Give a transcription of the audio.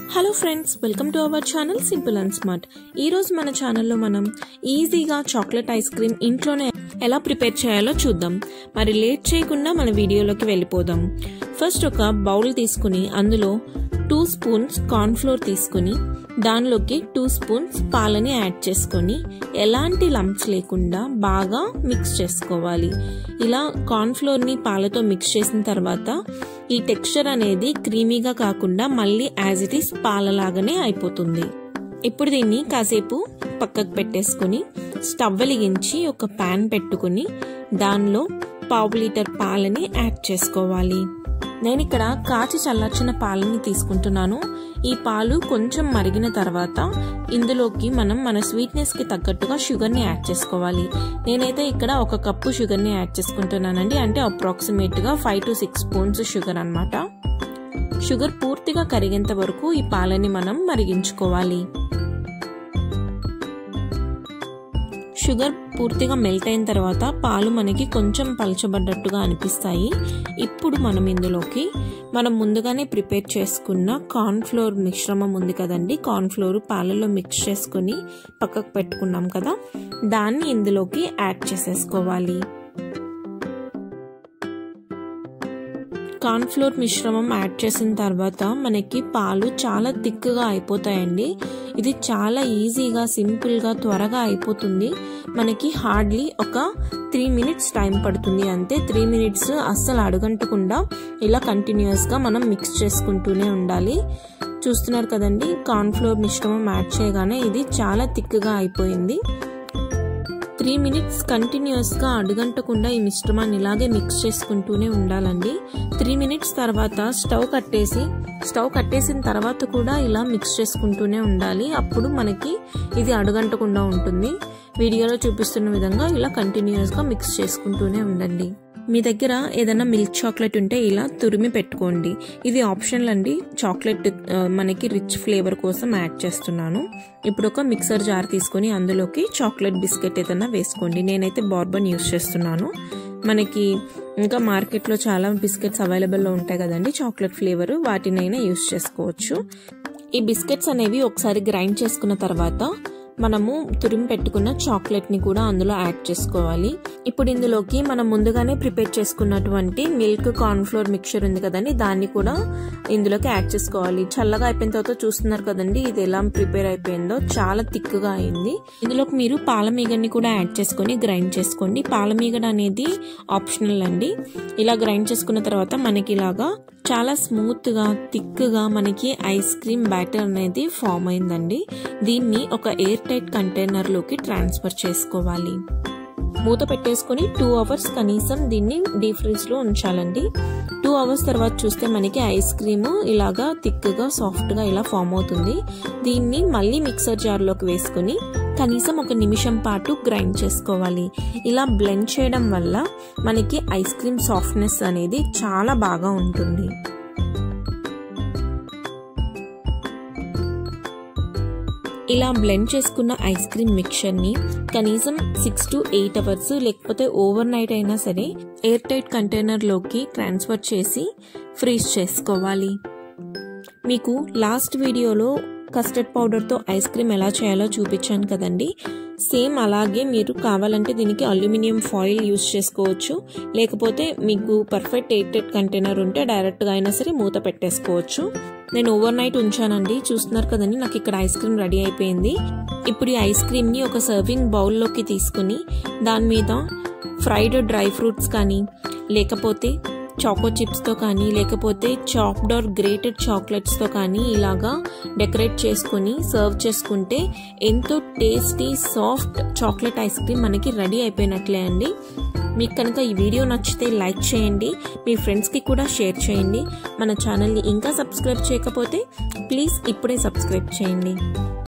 hello friends welcome to our channel simple and smart ఈరోజు మన ఛానల్లో మనం ఈజీగా చాక్లెట్ ఐస్ క్రీమ్ ఇంట్లోనే ఎలా ప్రిపేర్ చేయాలో చూద్దాం మరి లేట్ చేయకుండా మన వీడియోలోకి వెళ్ళిపోదాం ఫస్ట్ ఒక బౌల్ తీసుకుని అందులో టూ స్పూన్స్ కార్న్ఫ్లోర్ తీసుకుని దానిలోకి టూ స్పూన్స్ పాలని యాడ్ చేసుకొని ఎలాంటి లంప్స్ లేకుండా బాగా మిక్స్ చేసుకోవాలి ఇలా కార్న్ఫ్లోర్ని పాలతో మిక్స్ చేసిన తర్వాత ఈ టెక్స్చర్ అనేది క్రీమీగా కాకుండా మళ్ళీ యాజ్ ఇట్ ఈస్ పాలలాగానే అయిపోతుంది ఇప్పుడు దీన్ని కాసేపు పక్కకు పెట్టేసుకుని స్టవ్ వెలిగించి ఒక ప్యాన్ పెట్టుకుని దానిలో పావు లీటర్ పాలని యాడ్ చేసుకోవాలి నేను ఇక్కడ కాచి చల్లార్చిన పాలని తీసుకుంటున్నాను ఈ పాలు కొంచెం మరిగిన తర్వాత ఇందులోకి మనం మన స్వీట్నెస్కి తగ్గట్టుగా షుగర్ని యాడ్ చేసుకోవాలి నేనైతే ఇక్కడ ఒక కప్పు షుగర్ని యాడ్ చేసుకుంటున్నానండి అంటే అప్రాక్సిమేట్గా five to six spoons sugar అనమాట షుగర్ పూర్తిగా కరిగేంత వరకు ఈ పాలని మనం మరిగించుకోవాలి షుగర్ పూర్తిగా మెల్ట్ అయిన తర్వాత పాలు మనకి కొంచెం పలచబడ్డట్టుగా అనిపిస్తాయి ఇప్పుడు మనం ఇందులోకి మనం ముందుగానే ప్రిపేర్ చేసుకున్న కార్న్ఫ్లోర్ మిశ్రమం ఉంది కదండి కార్న్ఫ్లోర్ పాలలో మిక్స్ చేసుకుని పక్కకు పెట్టుకున్నాం కదా దాన్ని ఇందులోకి యాడ్ చేసేసుకోవాలి కార్న్ఫ్లోర్ మిశ్రమం యాడ్ చేసిన తర్వాత మనకి పాలు చాలా థిక్గా అయిపోతాయండి ఇది చాలా ఈజీగా సింపుల్గా త్వరగా అయిపోతుంది మనకి హార్డ్లీ ఒక త్రీ మినిట్స్ టైం పడుతుంది అంతే త్రీ మినిట్స్ అస్సలు అడగంటకుండా ఇలా కంటిన్యూస్గా మనం మిక్స్ చేసుకుంటూనే ఉండాలి చూస్తున్నారు కదండి కార్న్ఫ్లోర్ మిశ్రమం యాడ్ చేయగానే ఇది చాలా థిక్గా అయిపోయింది త్రీ మినిట్స్ కంటిన్యూస్గా అడుగంటకుండా ఈ మిశ్రమాన్ని ఇలాగే మిక్స్ చేసుకుంటూనే ఉండాలండి త్రీ మినిట్స్ తర్వాత స్టవ్ కట్టేసి స్టవ్ కట్టేసిన తర్వాత కూడా ఇలా మిక్స్ చేసుకుంటూనే ఉండాలి అప్పుడు మనకి ఇది అడుగంటకుండా ఉంటుంది వీడియోలో చూపిస్తున్న విధంగా ఇలా కంటిన్యూస్గా మిక్స్ చేసుకుంటూనే ఉండండి మీ దగ్గర ఏదైనా మిల్క్ చాక్లెట్ ఉంటే ఇలా తురిమి పెట్టుకోండి ఇది ఆప్షనల్ అండి చాక్లెట్ మనకి రిచ్ ఫ్లేవర్ కోసం యాడ్ చేస్తున్నాను ఇప్పుడు ఒక మిక్సర్ జార్ తీసుకొని అందులోకి చాక్లెట్ బిస్కెట్ ఏదైనా వేసుకోండి నేనైతే బార్బన్ యూస్ చేస్తున్నాను మనకి ఇంకా మార్కెట్లో చాలా బిస్కెట్స్ అవైలబుల్లో ఉంటాయి కదండి చాక్లెట్ ఫ్లేవర్ వాటినైనా యూస్ చేసుకోవచ్చు ఈ బిస్కెట్స్ అనేవి ఒకసారి గ్రైండ్ చేసుకున్న తర్వాత మనము తురిమి పెట్టుకున్న చాక్లెట్ని కూడా అందులో యాడ్ చేసుకోవాలి ఇప్పుడు ఇందులోకి మనం ముందుగానే ప్రిపేర్ చేసుకున్నటువంటి మిల్క్ కార్న్ఫ్లోర్ మిక్చర్ ఉంది కదండి దాన్ని కూడా ఇందులోకి యాడ్ చేసుకోవాలి చల్లగా అయిపోయిన తర్వాత చూస్తున్నారు కదండి ఇది ఎలా ప్రిపేర్ అయిపోయిందో చాలా థిక్గా అయింది ఇందులోకి మీరు పాలమీగడ్ని కూడా యాడ్ చేసుకొని గ్రైండ్ చేసుకోండి పాలమీగడ అనేది ఆప్షనల్ అండి ఇలా గ్రైండ్ చేసుకున్న తర్వాత మనకి ఇలాగా చాలా స్మూత్గా థిక్గా మనకి ఐస్ క్రీమ్ బ్యాటర్ అనేది ఫామ్ అయిందండి దీన్ని ఒక ఎయిర్ టైట్ కంటైనర్లోకి ట్రాన్స్ఫర్ చేసుకోవాలి మూత పెట్టేసుకొని టూ అవర్స్ కనీసం దీన్ని డీప్ ఫ్రిడ్జ్లో ఉంచాలండి టూ అవర్స్ తర్వాత చూస్తే మనకి ఐస్ క్రీమ్ ఇలాగా థిక్గా సాఫ్ట్గా ఇలా ఫామ్ అవుతుంది దీన్ని మళ్ళీ మిక్సర్ జార్లోకి వేసుకుని కనీసం ఒక నిమిషం పాటు గ్రైండ్ చేసుకోవాలి ఇలా బ్లెండ్ చేయడం వల్ల మనకి ఐస్ క్రీమ్ సాఫ్ట్నెస్ అనేది చాలా బాగా ఉంటుంది ఇలా బ్లెండ్ చేసుకున్న ఐస్ క్రీమ్ మిక్చర్ని కనీసం సిక్స్ టు ఎయిట్ అవర్స్ లేకపోతే ఓవర్ నైట్ అయినా సరే ఎయిర్ టైట్ కంటైనర్లోకి ట్రాన్స్ఫర్ చేసి ఫ్రీజ్ చేసుకోవాలి మీకు లాస్ట్ వీడియోలో కస్టర్డ్ పౌడర్తో ఐస్ క్రీమ్ ఎలా చేయాలో చూపించాను కదండి సేమ్ అలాగే మీరు కావాలంటే దీనికి అల్యూమినియం ఫాయిల్ యూస్ చేసుకోవచ్చు లేకపోతే మీకు పర్ఫెక్ట్ ఎయిటెడ్ కంటైనర్ ఉంటే డైరెక్ట్గా అయినా సరే మూత పెట్టేసుకోవచ్చు నేను ఓవర్ నైట్ ఉంచానండి చూస్తున్నారు కదండి నాకు ఇక్కడ ఐస్ క్రీమ్ రెడీ అయిపోయింది ఇప్పుడు ఈ ఐస్ క్రీమ్ని ఒక సర్వింగ్ బౌల్లోకి తీసుకుని దాని మీద ఫ్రైడ్ డ్రై ఫ్రూట్స్ కానీ లేకపోతే చాకో చిప్స్తో కానీ లేకపోతే చాప్డ్ ఆర్ గ్రేటెడ్ చాక్లెట్స్తో కానీ ఇలాగా డెకరేట్ చేసుకొని సర్వ్ చేసుకుంటే ఎంతో tasty soft chocolate ice cream మనకి రెడీ అయిపోయినట్లే అండి మీకు కనుక ఈ వీడియో నచ్చితే లైక్ చేయండి మీ ఫ్రెండ్స్కి కూడా షేర్ చేయండి మన ఛానల్ని ఇంకా సబ్స్క్రైబ్ చేయకపోతే ప్లీజ్ ఇప్పుడే సబ్స్క్రైబ్ చేయండి